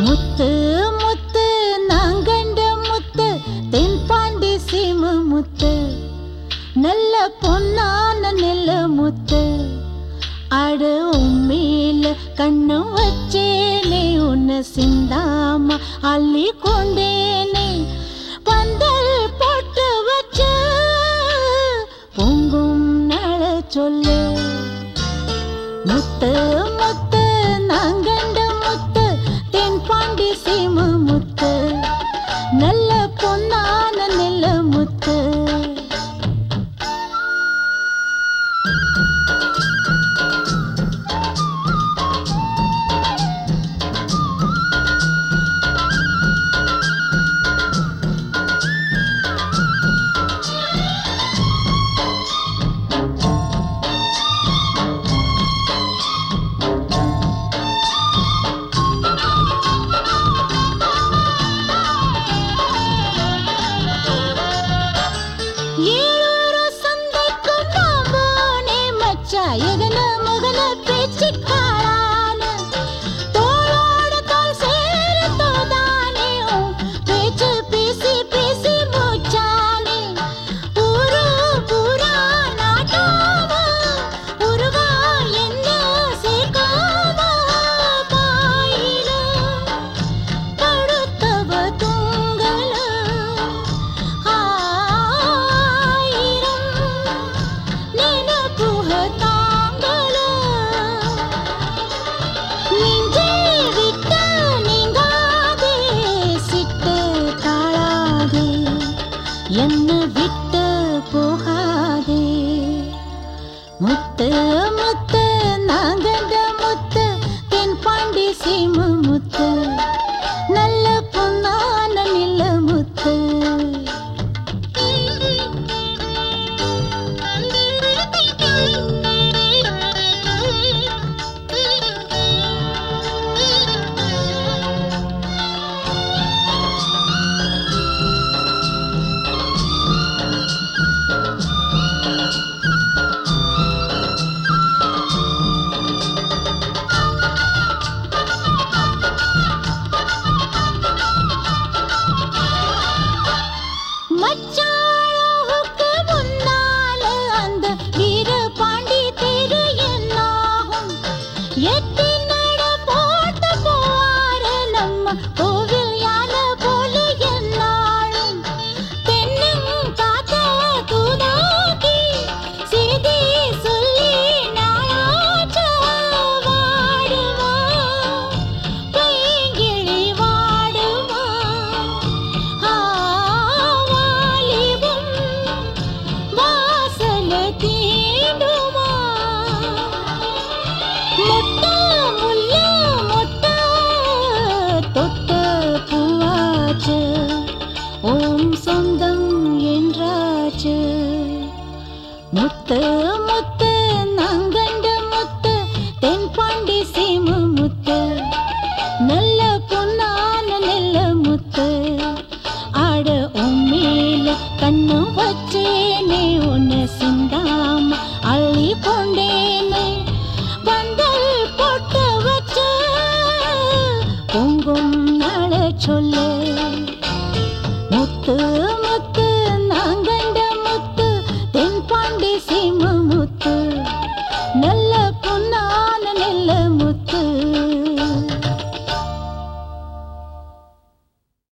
முத்து முத்து நாங்கண்ட முத்து தென்பாண்டி சீம முத்து நல்ல பொன்னான நெல்ல முத்து அட உண்மையில கண்ணு வச்சேனே உன்னை சிந்தாம அள்ளி கொண்டேனே பந்தல் போட்டு வச்ச பொங்கும் நட சொல்லு முத்து முத்து நாங்கண்ட முத்து தென்பாண்டி சீம முத்து நல்ல பொன்னான நெல்ல முத்து ஏழூரு சந்தைக்கும் நான் போனே மச்சா எகன முகன பேச்சு காளான தோளோட தோள் சேர தோதானே உன் பேச்சு பேசி பேசி மூச்சானே ஊரு பூரா நாட்டாம உருவா என்ன சேர்க்காம பாயில படுத்தவ தூங்கல ஆயிரம் நினப்புக தாங்கல நெஞ்சே விட்ட நீங்காதே சிட்டு தாழாதே என்ன விட்டு போகாதே முத்து முத்து நாங்கண்ட முத்து தென் பாண்டி சீம முத்து நல்ல பொன்னான நில முத்து மச்சாளுக்கு முன்னால அந்த வீர பாண்டி தெரு என்னாகும் எட்டி நட போட்டு போவாரு நம்ம கோவில் யானை போல என்னாலும் தென்னும் காத்த தூதாக்கி செய்தி சொல்லி நாளாச்ச வாடுவா பைங்கிளி வாடுவா ஆவாலிபம் வாசல தீண்டுமா மொட்ட முல்ல மொட்ட தொட்ட பூவாச்சு ஓம் சொந்தம் என்றாச்சு முத்து முத்து நாங்கண்ட முத்து தென்பாண்டி சீம முத்து நல்ல பொன்னான நெல்ல முத்து ஆட உம்மேல கண்ணு வச்சேனே உன்னை சிந்தாம அள்ளி கொண்டேனே பந்தல் போட்டு வச்ச பொங்கும் நாள சொல்லு முத்து முத்து